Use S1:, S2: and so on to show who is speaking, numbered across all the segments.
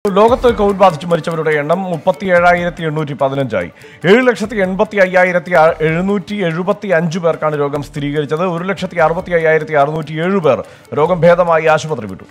S1: ലോകത്ത് കോവിഡ് ബാധിച്ച് മരിച്ചവരുടെ എണ്ണം മുപ്പത്തി ഏഴായിരത്തി എണ്ണൂറ്റി പതിനഞ്ചായി ഏഴ് ലക്ഷത്തി എൺപത്തി അയ്യായിരത്തി ആ- എഴുന്നൂറ്റി എഴുപത്തി അഞ്ച് പേർക്കാണ് രോഗം സ്ഥിരീകരിച്ചത് ഒരു ലക്ഷത്തി അറുപത്തി അയ്യായിരത്തി അറുന്നൂറ്റി ഏഴ് പേർ രോഗം ഭേദമായി ആശുപത്രി വിട്ടു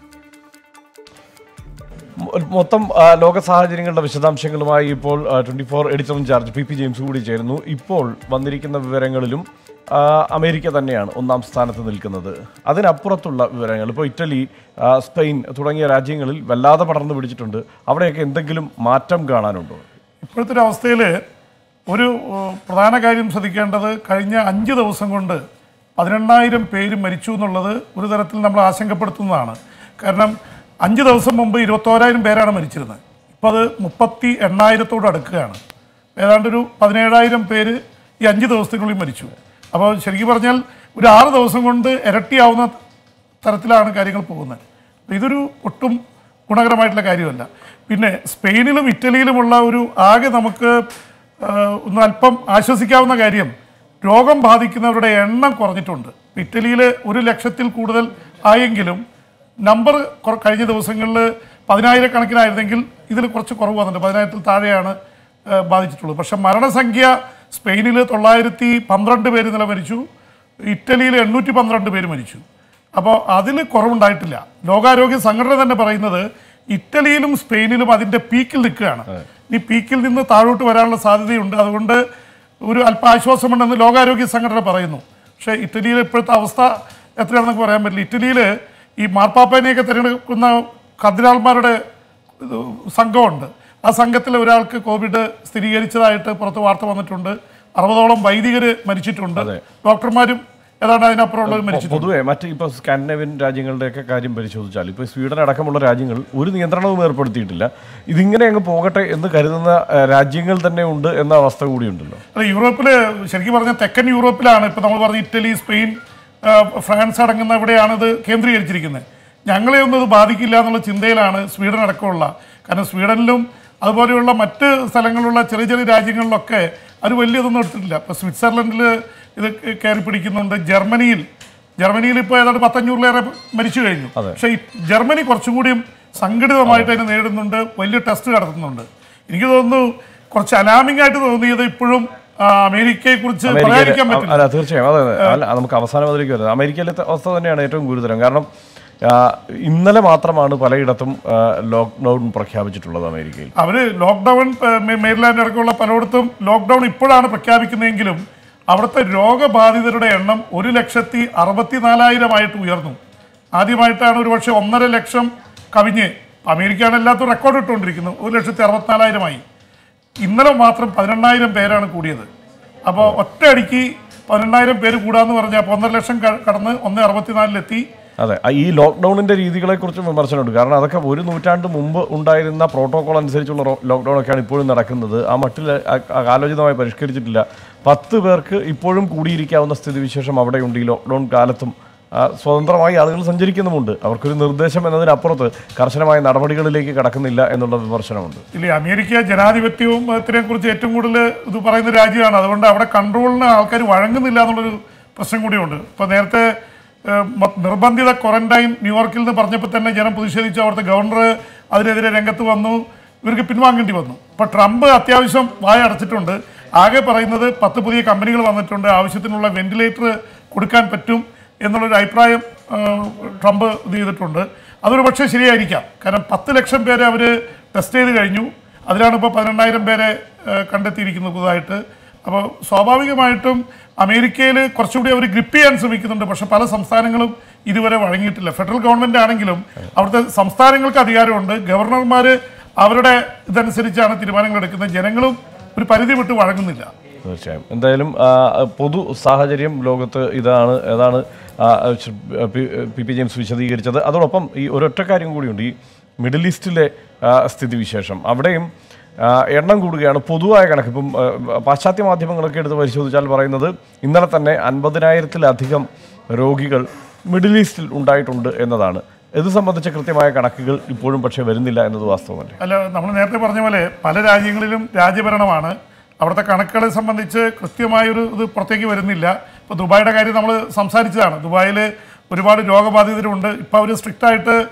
S1: മൊ- മൊത്തം ആ, ലോക സാഹചര്യങ്ങളുടെ വിശദാംശങ്ങളുമായി ഇപ്പോൾ twenty four editor in charge P P James കൂടി ചേരുന്നു ഇപ്പോൾ വന്നിരിക്കുന്ന വിവരങ്ങളിലും ആ, അമേരിക്ക തന്നെയാണ് ഒന്നാം സ്ഥാനത്ത് നിൽക്കുന്നത് അതിനപ്പുറത്തുള്ള വിവരങ്ങൾ ഇപ്പോൾ ഇറ്റലി ആ, സ്പെയിൻ തുടങ്ങിയ രാജ്യങ്ങളിൽ വല്ലാതെ പടർന്നു പിടിച്ചിട്ടുണ്ട് അവിടെയൊക്കെ എന്തെങ്കിലും മാറ്റം കാണാനുണ്ടോ
S2: ഇപ്പോഴത്തെ ഒരു അവസ്ഥയിൽ ഒരു ഏഹ്, പ്രധാന കാര്യം ശ്രദ്ധിക്കേണ്ടത് കഴിഞ്ഞ അഞ്ച് ദിവസം കൊണ്ട് പതിനെണ്ണായിരം പേര് മരിച്ചു എന്നുള്ളത് ഒരു തരത്തിൽ നമ്മൾ ആശങ്കപ്പെടുത്തുന്നതാണ് കാരണം അഞ്ച് ദിവസം മുമ്പ് ഇരുപത്തോരായിരം പേരാണ് മരിച്ചിരുന്നത് ഇപ്പോൾ അത് മുപ്പത്തി എണ്ണായിരത്തോട് അടുക്കുകയാണ് ഏതാണ്ട് ഒരു പതിനേഴായിരം പേര് ഈ അഞ്ച് ദിവസത്തിനുള്ളിൽ മരിച്ചു അപ്പോൾ ശരിക്കും പറഞ്ഞാൽ ഒരു ആറ് ദിവസം കൊണ്ട് ഇരട്ടിയാവുന്ന തരത്തിലാണ് കാര്യങ്ങൾ പോകുന്നത് അപ്പോൾ ഇതൊരു ഒട്ടും ഗുണകരമായിട്ടുള്ള കാര്യമല്ല പിന്നെ സ്പെയിനിലും ഇറ്റലിയിലുമുള്ള ഒരു ആകെ നമുക്ക് ആ, ഒന്ന് അല്പം ആശ്വസിക്കാവുന്ന കാര്യം രോഗം ബാധിക്കുന്നവരുടെ എണ്ണം കുറഞ്ഞിട്ടുണ്ട് ഇറ്റലിയിൽ ഒരു ലക്ഷത്തിൽ കൂടുതൽ ആയെങ്കിലും നമ്പർ കുറ- കഴിഞ്ഞ ദിവസങ്ങളിൽ പതിനായിരക്കണക്കിനായിരുന്നെങ്കിൽ ഇതിൽ കുറച്ച് കുറവ് വന്നിട്ടുണ്ട് പതിനായിരത്തിൽ താഴെയാണ് ആ, ബാധിച്ചിട്ടുള്ളത് പക്ഷെ മരണസംഖ്യ സ്പെയിനിൽ തൊള്ളായിരത്തി പന്ത്രണ്ട് പേര് ഇന്നലെ മരിച്ചു ഇറ്റലിയിൽ എണ്ണൂറ്റി പന്ത്രണ്ട് പേര് മരിച്ചു അപ്പോൾ അതിൽ കുറവുണ്ടായിട്ടില്ല ലോകാരോഗ്യ സംഘടന തന്നെ പറയുന്നത് ഇറ്റലിയിലും സ്പെയിനിലും അതിൻ്റെ പീക്കിൽ നിൽക്കുകയാണ് ഈ പീക്കിൽ നിന്ന് താഴോട്ട് വരാനുള്ള സാധ്യതയുണ്ട് അതുകൊണ്ട് ഒരു അല്പ ആശ്വാസമുണ്ടെന്ന് ലോകാരോഗ്യ സംഘടന പറയുന്നു പക്ഷേ ഇറ്റലിയിലെ ഇപ്പോഴത്തെ അവസ്ഥ എത്രയാണെന്നൊക്കെ പറയാൻ പറ്റില്ല ഇറ്റലിയിൽ ഈ മാർപ്പാപ്പേനെയൊക്കെ തിരഞ്ഞെടുക്കുന്ന കർദിനാൾമാരുടെ ഇത് സംഘമുണ്ട് ആ സംഘത്തിൽ ഒരാൾക്ക് കോവിഡ് സ്ഥിരീകരിച്ചതായിട്ട് പുറത്ത് വാർത്ത വന്നിട്ടുണ്ട് അറുപതോളം വൈദികർ മരിച്ചിട്ടുണ്ട് ഡോക്ടർമാരും ഏതാണ്ട് അതിനപ്പുറമുള്ളവർ മരിച്ചിട്ടുണ്ട്
S1: പൊതുവെ മറ്റ് ഇപ്പോൾ സ്കാൻഡിനേവ്യൻ രാജ്യങ്ങളുടെയൊക്കെ കാര്യം പരിശോധിച്ചാൽ ഇപ്പോൾ സ്വീഡൻ അടക്കമുള്ള രാജ്യങ്ങൾ ഒരു നിയന്ത്രണവും ഏർപ്പെടുത്തിയിട്ടില്ല ഇതിങ്ങനെ അങ്ങ് പോകട്ടെ എന്ന് കരുതുന്ന ആ, രാജ്യങ്ങൾ തന്നെ ഉണ്ട് എന്ന അവസ്ഥ കൂടിയുണ്ടല്ലോ
S2: അല്ല യൂറോപ്പിൽ ശരിക്കും പറഞ്ഞാൽ തെക്കൻ യൂറോപ്പിലാണ് ഇപ്പോൾ നമ്മൾ പറഞ്ഞ ഇറ്റലി സ്പെയിൻ ആ, ഫ്രാൻസ് അടങ്ങുന്ന ഇവിടെയാണ് ഇത് കേന്ദ്രീകരിച്ചിരിക്കുന്നത് ഞങ്ങളെ ഒന്നും ഇത് ബാധിക്കില്ല എന്നുള്ള ചിന്തയിലാണ് സ്വീഡൻ അടക്കമുള്ള കാരണം സ്വീഡനിലും അതുപോലെയുള്ള മറ്റ് സ്ഥലങ്ങളിലുള്ള ചെറിയ ചെറിയ രാജ്യങ്ങളിലൊക്കെ അത് വലിയതൊന്നും എടുത്തിട്ടില്ല ഇപ്പോൾ സ്വിറ്റ്സർലൻഡിൽ ഇത് കയറി പിടിക്കുന്നുണ്ട് ജർമ്മനിയിൽ ജർമ്മനിയിൽ ഇപ്പോൾ ഏതാണ്ട് പത്തഞ്ഞൂറിലേറെ മരിച്ചു കഴിഞ്ഞു പക്ഷേ ഈ ജർമ്മനി കുറച്ചും കൂടിയും സംഘടിതമായിട്ട് അതിനെ നേരിടുന്നുണ്ട് വലിയ ടെസ്റ്റ് നടത്തുന്നുണ്ട് എനിക്ക് തോന്നുന്നു കുറച്ച് അലാമിംഗ് ആയിട്ട് തോന്നിയത് ഇപ്പോഴും ആ, അമേരിക്കയെ കുറിച്ച് പറയാതിരിക്കാൻ
S1: അമേരിക്ക
S2: പറ്റില്ല
S1: അല്ല തീർച്ചയായും അതെ അതെ അല്ല നമുക്ക് അവസാനം അതിലേക്ക് വരുന്നത് അമേരിക്കയിലെ അവസ്ഥ തന്നെയാണ് ഏറ്റവും ഗുരുതരം കാരണം ആ, ഇന്നലെ മാത്രമാണ് പലയിടത്തും ആ, ലോക്ക്ഡൗൺ പ്രഖ്യാപിച്ചിട്ടുള്ളത് അമേരിക്കയിൽ
S2: അവര് ലോക്ക്ഡൗൺ ഏഹ്, മേ- മേരിലാൻഡ് അടക്കമുള്ള പലയിടത്തും ലോക്ക്ഡൗൺ ഇപ്പോഴാണ് പ്രഖ്യാപിക്കുന്നതെങ്കിലും അവിടുത്തെ രോഗബാധിതരുടെ എണ്ണം ഒരു ലക്ഷത്തി അറുപത്തിനാലായിരമായിട്ട് ഉയർന്നു ആദ്യമായിട്ടാണ് ഒരുപക്ഷെ ഒന്നര ലക്ഷം കവിഞ്ഞ് അമേരിക്കയാണ് എല്ലാത്തും റെക്കോർഡ് ഇട്ടുകൊണ്ടിരിക്കുന്നത് ഒരു ലക്ഷത്തി അറുപത്തിനാലായിരമായി ഇന്നലെ മാത്രം പതിനെണ്ണായിരം പേരാണ് കൂടിയത് അപ്പോൾ ഒറ്റയടിക്ക് പതിനെണ്ണായിരം പേര് കൂടാന്ന് പറഞ്ഞാൽ അപ്പോൾ ഒന്നര ലക്ഷം ക- കടന്ന് ഒന്ന് അറുപത്തിനാലിലെത്തി
S1: അതെ ആ, ഈ ലോക്ക്ഡൌണിന്റെ രീതികളെ കുറിച്ചും വിമർശനമുണ്ട് കാരണം അതൊക്കെ ഒരു നൂറ്റാണ്ട് മുമ്പ് ഉണ്ടായിരുന്ന പ്രോട്ടോകോൾ അനുസരിച്ചുള്ള റോ- ലോക്ക്ഡൌൺ ഒക്കെയാണ് ഇപ്പോഴും നടക്കുന്നത് ആ മട്ടിൽ ആ- ആ ആലോചിതമായി പരിഷ്കരിച്ചിട്ടില്ല പത്ത് പേർക്ക് ഇപ്പോഴും കൂടിയിരിക്കാവുന്ന സ്ഥിതിവിശേഷം അവിടെയുണ്ട് ഈ ലോക്ക്ഡൌൺ കാലത്തും ആ, സ്വതന്ത്രമായി ആളുകൾ സഞ്ചരിക്കുന്നുമുണ്ട് അവർക്കൊരു നിർദ്ദേശം എന്നതിനപ്പുറത്ത് കർശനമായ നടപടികളിലേക്ക് കടക്കുന്നില്ല എന്നുള്ള വിമർശനമുണ്ട്
S2: ഇല്ല അമേരിക്ക ജനാധിപത്യവും ഇതിനെ കുറിച്ച് ഏറ്റവും കൂടുതൽ ഇത് പറയുന്ന രാജ്യമാണ് അതുകൊണ്ട് അവിടെ കൺട്രോളിന് ആൾക്കാർ വഴങ്ങുന്നില്ല എന്നുള്ളൊരു പ്രശ്നം കൂടിയുണ്ട് ഇപ്പോൾ നേരത്തെ ഏഹ്, മ- നിർബന്ധിത ക്വാറന്റൈൻ ന്യൂയോർക്കിൽ നിന്ന് പറഞ്ഞപ്പോൾ തന്നെ ജനം പ്രതിഷേധിച്ചു അവിടുത്തെ ഗവർണർ അതിനെതിരെ രംഗത്ത് വന്നു ഇവർക്ക് പിൻവാങ്ങേണ്ടി വന്നു ഇപ്പോൾ ട്രംപ് അത്യാവശ്യം വായ അടച്ചിട്ടുണ്ട് ആകെ പറയുന്നത് പത്ത് പുതിയ കമ്പനികൾ വന്നിട്ടുണ്ട് ആവശ്യത്തിനുള്ള വെന്റിലേറ്റർ കൊടുക്കാൻ പറ്റും എന്നുള്ളൊരു അഭിപ്രായം ഏഹ്, ട്രംപ് ഇത് ചെയ്തിട്ടുണ്ട് അതൊരു പക്ഷേ ശരിയായിരിക്കാം കാരണം പത്ത് ലക്ഷം പേരെ അവർ ടെസ്റ്റ് ചെയ്ത് കഴിഞ്ഞു അതിലാണ് ഇപ്പോൾ പതിനെണ്ണായിരം പേരെ ഏഹ്, കണ്ടെത്തിയിരിക്കുന്നത് പുതുതായിട്ട് അപ്പോൾ സ്വാഭാവികമായിട്ടും അമേരിക്കയിൽ കുറച്ചുകൂടി അവർ ഗ്രിപ്പ് ചെയ്യാൻ ശ്രമിക്കുന്നുണ്ട് പക്ഷെ പല സംസ്ഥാനങ്ങളും ഇതുവരെ വഴങ്ങിയിട്ടില്ല ഫെഡറൽ ഗവൺമെൻറ് ആണെങ്കിലും അവിടുത്തെ സംസ്ഥാനങ്ങൾക്ക് അധികാരമുണ്ട് ഗവർണർമാർ അവരുടെ ഇതനുസരിച്ചാണ് തീരുമാനങ്ങൾ എടുക്കുന്നത് ജനങ്ങളും ഒരു പരിധി വിട്ട് വഴങ്ങുന്നില്ല
S1: തീർച്ചയായും എന്തായാലും ആ, പൊതു സാഹചര്യം ലോകത്ത് ഇതാണ് ഏതാണ് ആ, Shri P P P James വിശദീകരിച്ചത് അതോടൊപ്പം ഈ ഒരൊറ്റ കാര്യം കൂടിയുണ്ട് ഈ മിഡിൽ ഈസ്റ്റിലെ ആ, സ്ഥിതിവിശേഷം അവിടെയും ആ, എണ്ണം കൂടുകയാണ് പൊതുവായ കണക്ക് ഇപ്പം ആ, പാശ്ചാത്യ മാധ്യമങ്ങളൊക്കെ എടുത്ത് പരിശോധിച്ചാൽ പറയുന്നത് ഇന്നലെ തന്നെ അൻപതിനായിരത്തിലധികം രോഗികൾ മിഡിൽ ഈസ്റ്റിൽ ഉണ്ടായിട്ടുണ്ട് എന്നതാണ് ഇത് സംബന്ധിച്ച കൃത്യമായ കണക്കുകൾ ഇപ്പോഴും പക്ഷേ വരുന്നില്ല എന്നത് വാസ്തവമല്ലേ
S2: അല്ല നമ്മൾ നേരത്തെ പറഞ്ഞ പോലെ പല രാജ്യങ്ങളിലും രാജ്യഭരണമാണ് അവിടുത്തെ കണക്കുകളെ സംബന്ധിച്ച് കൃത്യമായൊരു ഇത് പുറത്തേക്ക് വരുന്നില്ല ഇപ്പോൾ ദുബായിയുടെ കാര്യം നമ്മൾ സംസാരിച്ചതാണ് ദുബായിൽ ഒരുപാട് രോഗബാധിതരുണ്ട് ഇപ്പോൾ അവർ സ്ട്രിക്റ്റ് ആയിട്ട്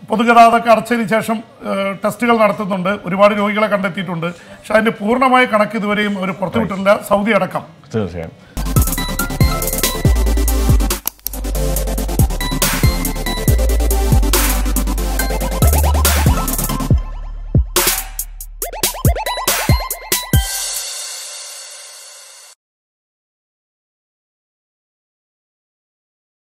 S2: പൊതുഗതാഗതമൊക്കെ അടച്ചതിന് ശേഷം ഏഹ്, ടെസ്റ്റുകൾ നടത്തുന്നുണ്ട് ഒരുപാട് രോഗികളെ കണ്ടെത്തിയിട്ടുണ്ട് പക്ഷെ അതിന്റെ പൂർണ്ണമായ കണക്ക് ഇതുവരെയും അവർ പുറത്തുവിട്ടിട്ടില്ല സൗദി അടക്കം
S1: തീർച്ചയായും